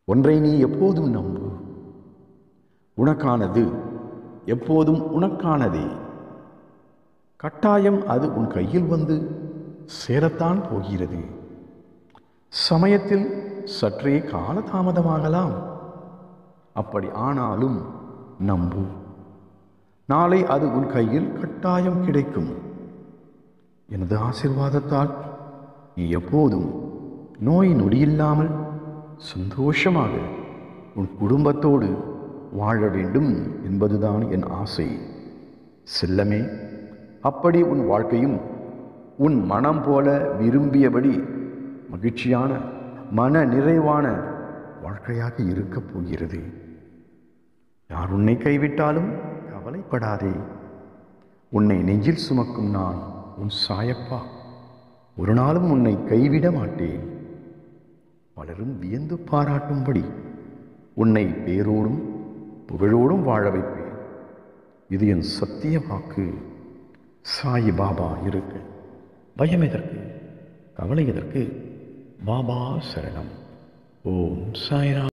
ஒன்றை நீ எப்போதும் நம்பு உனக்கானது எப்போதும் உனக்கானதே கட்டாயம் அது உன் கையில் வந்து சேரத்தான் போகிறது சமயத்தில் சற்றே காலதாமதமாகலாம் அப்படி ஆனாலும் நம்பு நாளை அது உன் கையில் கட்டாயம் கிடைக்கும் எனது ஆசிர்வாதத்தால் நீ எப்போதும் நோய் நொடியில்லாமல் சந்தோஷமாக உன் குடும்பத்தோடு வாழ வேண்டும் என்பதுதான் என் ஆசை செல்லமே அப்படி உன் வாழ்க்கையும் உன் மனம் போல விரும்பியபடி மகிழ்ச்சியான மன நிறைவான வாழ்க்கையாக இருக்கப் போகிறது யார் உன்னை கைவிட்டாலும் கவலைப்படாதே உன்னை நெஞ்சில் சுமக்கும் நான் உன் சாயப்பா ஒரு நாளும் உன்னை கைவிட மாட்டேன் பலரும் வியந்து பாராட்டும்படி உன்னை பேரோடும் புகழோடும் வாழ வைப்பேன் இது என் சத்திய வாக்கு சாயி பாபா இருக்கு பயம் எதற்கு கவலை எதற்கு பாபா சரணம் ஓம் சாய்ராம்